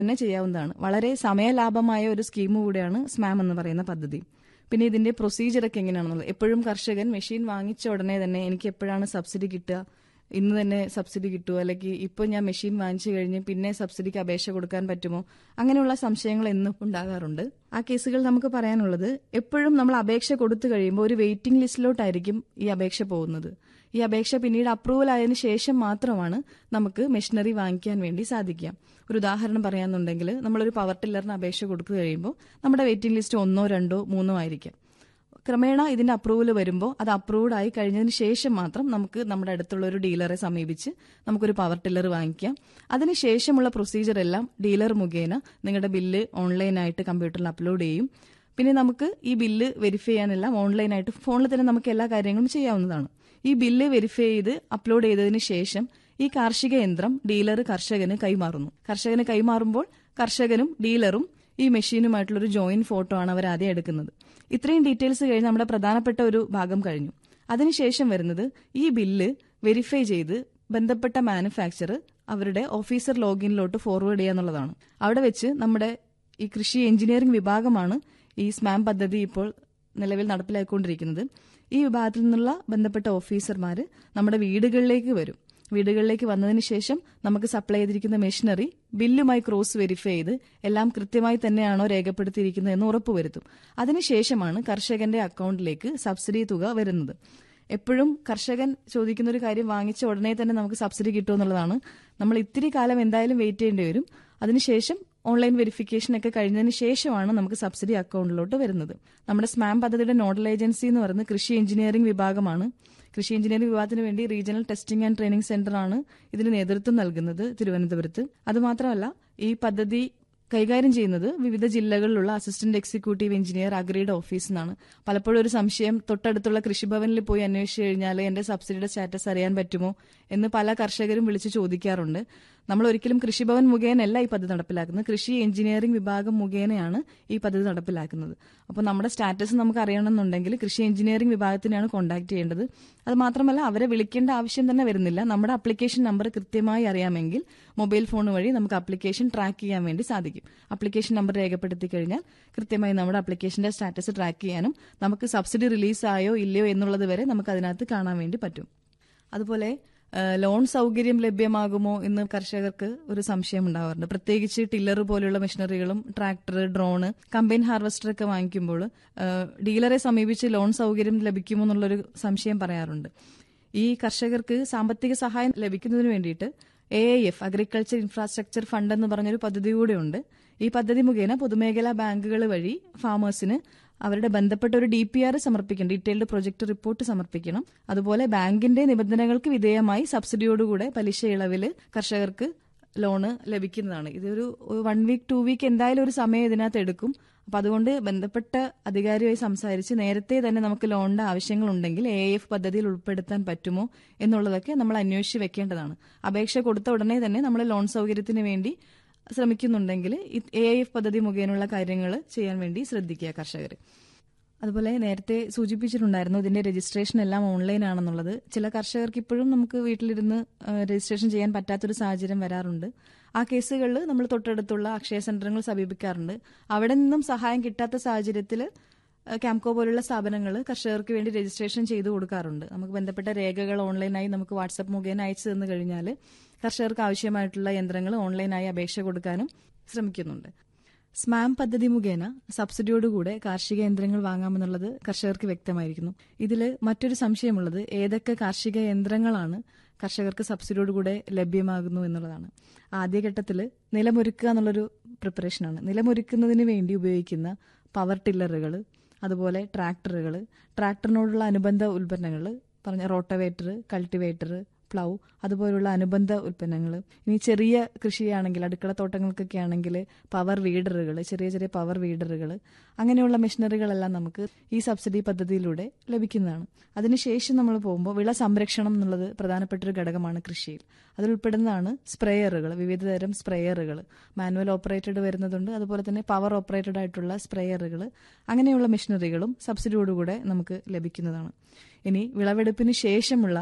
തന്നെ ചെയ്യാവുന്നതാണ് വളരെ സമയലാഭമായ ഒരു സ്കീം കൂടിയാണ് സ്മാം എന്ന് പറയുന്ന പദ്ധതി പിന്നെ ഇതിന്റെ പ്രൊസീജിയറൊക്കെ എങ്ങനെയാണെന്നുള്ളത് എപ്പോഴും കർഷകൻ മെഷീൻ വാങ്ങിച്ച ഉടനെ തന്നെ എനിക്ക് എപ്പോഴാണ് സബ്സിഡി കിട്ടുക ഇന്ന് തന്നെ സബ്സിഡി കിട്ടുമോ അല്ലെങ്കിൽ ഇപ്പോൾ ഞാൻ മെഷീൻ വാങ്ങിച്ചു കഴിഞ്ഞ് പിന്നെ സബ്സിഡിക്ക് അപേക്ഷ കൊടുക്കാൻ പറ്റുമോ അങ്ങനെയുള്ള സംശയങ്ങൾ എന്നും ഉണ്ടാകാറുണ്ട് ആ കേസുകൾ നമുക്ക് പറയാനുള്ളത് എപ്പോഴും നമ്മൾ അപേക്ഷ കൊടുത്തു കഴിയുമ്പോൾ ഒരു വെയിറ്റിംഗ് ലിസ്റ്റിലോട്ടായിരിക്കും ഈ അപേക്ഷ പോകുന്നത് ഈ അപേക്ഷ പിന്നീട് അപ്രൂവൽ ആയതിനു ശേഷം മാത്രമാണ് നമുക്ക് മെഷീനറി വാങ്ങിക്കാൻ വേണ്ടി സാധിക്കുക ഒരു ഉദാഹരണം പറയാന്നുണ്ടെങ്കിൽ നമ്മളൊരു പവർ ടില്ലറിന് അപേക്ഷ കൊടുത്തു കഴിയുമ്പോൾ നമ്മുടെ വെയിറ്റിംഗ് ലിസ്റ്റ് ഒന്നോ രണ്ടോ മൂന്നോ ആയിരിക്കാം ക്രമേണ ഇതിന്റെ അപ്രൂവൽ വരുമ്പോൾ അത് അപ്രൂവ്ഡ് ആയി കഴിഞ്ഞതിന് ശേഷം മാത്രം നമുക്ക് നമ്മുടെ അടുത്തുള്ള ഒരു ഡീലറെ സമീപിച്ച് നമുക്കൊരു പവർ ടില്ലർ വാങ്ങിക്കാം അതിനുശേഷമുള്ള പ്രൊസീജിയർ എല്ലാം ഡീലർ മുഖേന നിങ്ങളുടെ ബില്ല് ഓൺലൈനായിട്ട് കമ്പ്യൂട്ടറിൽ അപ്ലോഡ് ചെയ്യും പിന്നെ നമുക്ക് ഈ ബില്ല് വെരിഫൈ ചെയ്യാനെല്ലാം ഓൺലൈനായിട്ട് ഫോണിൽ തന്നെ നമുക്ക് എല്ലാ കാര്യങ്ങളും ചെയ്യാവുന്നതാണ് ഈ ബില്ല് വെരിഫൈ ചെയ്ത് അപ്ലോഡ് ചെയ്തതിന് ശേഷം ഈ കാർഷിക യന്ത്രം ഡീലർ കർഷകന് കൈമാറുന്നു കർഷകന് കൈമാറുമ്പോൾ കർഷകനും ഡീലറും ഈ മെഷീനുമായിട്ടുള്ള ഒരു ജോയിന്റ് ഫോട്ടോ ആണ് അവർ ആദ്യം എടുക്കുന്നത് ഇത്രയും ഡീറ്റെയിൽസ് കഴിഞ്ഞ് നമ്മുടെ പ്രധാനപ്പെട്ട ഒരു ഭാഗം കഴിഞ്ഞു അതിനുശേഷം വരുന്നത് ഈ ബില്ല് വെരിഫൈ ചെയ്ത് ബന്ധപ്പെട്ട മാനുഫാക്ചർ അവരുടെ ഓഫീസർ ലോഗിനിലോട്ട് ഫോർവേഡ് ചെയ്യുക എന്നുള്ളതാണ് അവിടെ വെച്ച് നമ്മുടെ ഈ കൃഷി എഞ്ചിനീയറിംഗ് വിഭാഗമാണ് ഈ സ്മാം പദ്ധതി ഇപ്പോൾ നിലവിൽ നടപ്പിലാക്കിക്കൊണ്ടിരിക്കുന്നത് ഈ വിഭാഗത്തിൽ നിന്നുള്ള ബന്ധപ്പെട്ട ഓഫീസർമാർ നമ്മുടെ വീടുകളിലേക്ക് വരും വീടുകളിലേക്ക് വന്നതിന് ശേഷം നമുക്ക് സപ്ലൈ ചെയ്തിരിക്കുന്ന മെഷീനറി ബില്ലുമായി ക്രോസ് വെരിഫൈ ചെയ്ത് എല്ലാം കൃത്യമായി തന്നെയാണോ രേഖപ്പെടുത്തിയിരിക്കുന്നത് എന്ന് ഉറപ്പുവരുത്തും അതിനുശേഷമാണ് കർഷകന്റെ അക്കൗണ്ടിലേക്ക് സബ്സിഡി തുക വരുന്നത് എപ്പോഴും കർഷകൻ ചോദിക്കുന്ന ഒരു കാര്യം വാങ്ങിച്ച ഉടനെ തന്നെ നമുക്ക് സബ്സിഡി കിട്ടുമെന്നുള്ളതാണ് നമ്മൾ ഇത്തിരി കാലം എന്തായാലും വെയിറ്റ് ചെയ്യേണ്ടി വരും അതിനുശേഷം ഓൺലൈൻ വെരിഫിക്കേഷൻ ഒക്കെ കഴിഞ്ഞതിന് ശേഷമാണ് നമുക്ക് സബ്സിഡി അക്കൗണ്ടിലോട്ട് വരുന്നത് നമ്മുടെ സ്മാം പദ്ധതിയുടെ നോഡൽ ഏജൻസി എന്ന് പറയുന്നത് കൃഷി എഞ്ചിനീയറിംഗ് വിഭാഗമാണ് കൃഷി എഞ്ചിനീയറിംഗ് വിഭാഗത്തിന് വേണ്ടി regional testing and training centre ആണ് ഇതിന് നേതൃത്വം നൽകുന്നത് തിരുവനന്തപുരത്ത് അതുമാത്രമല്ല ഈ പദ്ധതി കൈകാര്യം ചെയ്യുന്നത് വിവിധ ജില്ലകളിലുള്ള അസിസ്റ്റന്റ് എക്സിക്യൂട്ടീവ് എഞ്ചിനീയർ അഗ്രിയുടെ ഓഫീസിൽ നിന്നാണ് പലപ്പോഴും ഒരു സംശയം തൊട്ടടുത്തുള്ള കൃഷിഭവനിൽ പോയി അന്വേഷിച്ചു കഴിഞ്ഞാൽ എന്റെ സബ്സിഡിയുടെ സ്റ്റാറ്റസ് അറിയാൻ പറ്റുമോ എന്ന് പല കർഷകരും വിളിച്ച് ചോദിക്കാറുണ്ട് നമ്മൾ ഒരിക്കലും കൃഷിഭവൻ മുഖേനയല്ല ഈ പദ്ധതി നടപ്പിലാക്കുന്നത് കൃഷി എഞ്ചിനീയറിംഗ് വിഭാഗം മുഖേനയാണ് ഈ പദ്ധതി നടപ്പിലാക്കുന്നത് അപ്പോൾ നമ്മുടെ സ്റ്റാറ്റസ് നമുക്ക് അറിയണമെന്നുണ്ടെങ്കിൽ കൃഷി എഞ്ചിനീയറിംഗ് വിഭാഗത്തിനെയാണ് കോൺടാക്ട് ചെയ്യേണ്ടത് അത് മാത്രമല്ല അവരെ വിളിക്കേണ്ട ആവശ്യം തന്നെ വരുന്നില്ല നമ്മുടെ അപ്ലിക്കേഷൻ നമ്പർ കൃത്യമായി അറിയാമെങ്കിൽ മൊബൈൽ ഫോൺ വഴി നമുക്ക് അപ്ലിക്കേഷൻ ട്രാക്ക് ചെയ്യാൻ വേണ്ടി സാധിക്കും അപ്ലിക്കേഷൻ നമ്പർ രേഖപ്പെടുത്തി കഴിഞ്ഞാൽ കൃത്യമായി നമ്മുടെ അപ്ലിക്കേഷന്റെ സ്റ്റാറ്റസ് ട്രാക്ക് ചെയ്യാനും നമുക്ക് സബ്സിഡി റിലീസ് ആയോ ഇല്ലയോ എന്നുള്ളത് വരെ നമുക്ക് അതിനകത്ത് കാണാൻ വേണ്ടി പറ്റും അതുപോലെ ലോൺ സൗകര്യം ലഭ്യമാകുമോ എന്ന് കർഷകർക്ക് ഒരു സംശയം ഉണ്ടാവാറുണ്ട് പ്രത്യേകിച്ച് ടില്ലർ പോലെയുള്ള മെഷീനറികളും ട്രാക്ടർ ഡ്രോണ് കമ്പൈൻ ഹാർവസ്റ്റർ ഒക്കെ വാങ്ങിക്കുമ്പോൾ ഡീലറെ സമീപിച്ച് ലോൺ സൗകര്യം ലഭിക്കുമോ എന്നുള്ളൊരു സംശയം പറയാറുണ്ട് ഈ കർഷകർക്ക് സാമ്പത്തിക സഹായം ലഭിക്കുന്നതിന് വേണ്ടിയിട്ട് A F agriculture infrastructure fund എന്ന് പറഞ്ഞൊരു പദ്ധതി കൂടെയുണ്ട് ഈ പദ്ധതി മുഖേന പൊതുമേഖലാ ബാങ്കുകൾ വഴി ഫാമേഴ്സിന് അവരുടെ ബന്ധപ്പെട്ട ഒരു ഡി പി ആർ സമർപ്പിക്കണം ഡീറ്റെയിൽഡ് പ്രൊജക്ട് റിപ്പോർട്ട് സമർപ്പിക്കണം അതുപോലെ ബാങ്കിന്റെ നിബന്ധനകൾക്ക് വിധേയമായി സബ്സിഡിയോടുകൂടെ പലിശ ഇളവിൽ കർഷകർക്ക് ലോണ് ലഭിക്കുന്നതാണ് ഇതൊരു വൺ വീക്ക് ടു വീക്ക് എന്തായാലും ഒരു സമയം ഇതിനകത്ത് എടുക്കും അപ്പൊ അതുകൊണ്ട് ബന്ധപ്പെട്ട അധികാരിയുമായി സംസാരിച്ച് നേരത്തെ തന്നെ നമുക്ക് ലോണിന്റെ ആവശ്യങ്ങളുണ്ടെങ്കിൽ എ എഫ് പദ്ധതിയിൽ ഉൾപ്പെടുത്താൻ പറ്റുമോ എന്നുള്ളതൊക്കെ നമ്മൾ അന്വേഷിച്ച് വെക്കേണ്ടതാണ് അപേക്ഷ കൊടുത്ത ഉടനെ തന്നെ നമ്മൾ ലോൺ സൗകര്യത്തിന് വേണ്ടി ശ്രമിക്കുന്നുണ്ടെങ്കിൽ എ എഫ് പദ്ധതി മുഖേനയുള്ള കാര്യങ്ങൾ ചെയ്യാൻ വേണ്ടി ശ്രദ്ധിക്കുക കർഷകർ അതുപോലെ നേരത്തെ സൂചിപ്പിച്ചിട്ടുണ്ടായിരുന്നു ഇതിന്റെ രജിസ്ട്രേഷൻ എല്ലാം ഓൺലൈൻ ആണെന്നുള്ളത് ചില കർഷകർക്ക് ഇപ്പോഴും നമുക്ക് വീട്ടിലിരുന്ന് രജിസ്ട്രേഷൻ ചെയ്യാൻ പറ്റാത്തൊരു സാഹചര്യം വരാറുണ്ട് ആ കേസുകളിൽ നമ്മൾ തൊട്ടടുത്തുള്ള അക്ഷയ സെന്ററുകൾ സമീപിക്കാറുണ്ട് അവിടെ നിന്നും സഹായം കിട്ടാത്ത സാഹചര്യത്തിൽ ക്യാംകോ പോലുള്ള സ്ഥാപനങ്ങൾ കർഷകർക്ക് വേണ്ടി രജിസ്ട്രേഷൻ ചെയ്തു കൊടുക്കാറുണ്ട് നമുക്ക് ബന്ധപ്പെട്ട രേഖകൾ ഓൺലൈനായി നമുക്ക് വാട്സപ്പ് മുഖേന അയച്ചു തന്നു കഴിഞ്ഞാൽ കർഷകർക്ക് ആവശ്യമായിട്ടുള്ള യന്ത്രങ്ങൾ ഓൺലൈനായി അപേക്ഷ കൊടുക്കാനും ശ്രമിക്കുന്നുണ്ട് സ്മാം പദ്ധതി മുഖേന സബ്സിഡിയോടുകൂടെ കാർഷിക യന്ത്രങ്ങൾ വാങ്ങാമെന്നുള്ളത് കർഷകർക്ക് വ്യക്തമായിരിക്കുന്നു ഇതിൽ മറ്റൊരു സംശയമുള്ളത് ഏതൊക്കെ കാർഷിക യന്ത്രങ്ങളാണ് കർഷകർക്ക് സബ്സിഡിയോടുകൂടെ ലഭ്യമാകുന്നു എന്നുള്ളതാണ് ആദ്യഘട്ടത്തിൽ നിലമൊരുക്കുക എന്നുള്ളൊരു പ്രിപ്പറേഷനാണ് നിലമൊരുക്കുന്നതിന് വേണ്ടി ഉപയോഗിക്കുന്ന പവർ ടില്ലറുകൾ അതുപോലെ ട്രാക്ടറുകൾ ട്രാക്ടറിനോടുള്ള അനുബന്ധ ഉൽപ്പന്നങ്ങൾ പറഞ്ഞ റോട്ടവേറ്റർ കൾട്ടിവേറ്റർ പ്ലൗ അതുപോലുള്ള അനുബന്ധ ഉൽപ്പന്നങ്ങൾ ഇനി ചെറിയ കൃഷിയാണെങ്കിൽ അടുക്കള തോട്ടങ്ങൾക്കൊക്കെ ആണെങ്കിൽ പവർ വീഡറുകൾ ചെറിയ ചെറിയ പവർ വീഡറുകൾ അങ്ങനെയുള്ള മെഷീനറികളെല്ലാം നമുക്ക് ഈ സബ്സിഡി പദ്ധതിയിലൂടെ ലഭിക്കുന്നതാണ് അതിനുശേഷം നമ്മൾ പോകുമ്പോൾ വിള സംരക്ഷണം എന്നുള്ളത് പ്രധാനപ്പെട്ട ഒരു ഘടകമാണ് കൃഷിയിൽ അതിലുൾപ്പെടുന്നതാണ് സ്പ്രേയറുകൾ വിവിധ തരം സ്പ്രേയറുകൾ മാനുവൽ ഓപ്പറേറ്റഡ് വരുന്നതുണ്ട് അതുപോലെ തന്നെ പവർ ഓപ്പറേറ്റഡ് ആയിട്ടുള്ള സ്പ്രേയറുകൾ അങ്ങനെയുള്ള മെഷീനറികളും സബ്സിഡിയോടുകൂടെ നമുക്ക് ലഭിക്കുന്നതാണ് ഇനി വിളവെടുപ്പിന് ശേഷമുള്ള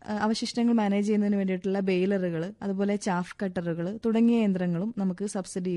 അവശിഷ്ടങ്ങൾ മാനേജ് ചെയ്യുന്നതിന് വേണ്ടിയിട്ടുള്ള ബെയിലറുകൾ അതുപോലെ ചാഫ് കട്ടറുകൾ തുടങ്ങിയ യന്ത്രങ്ങളും നമുക്ക് സബ്സിഡി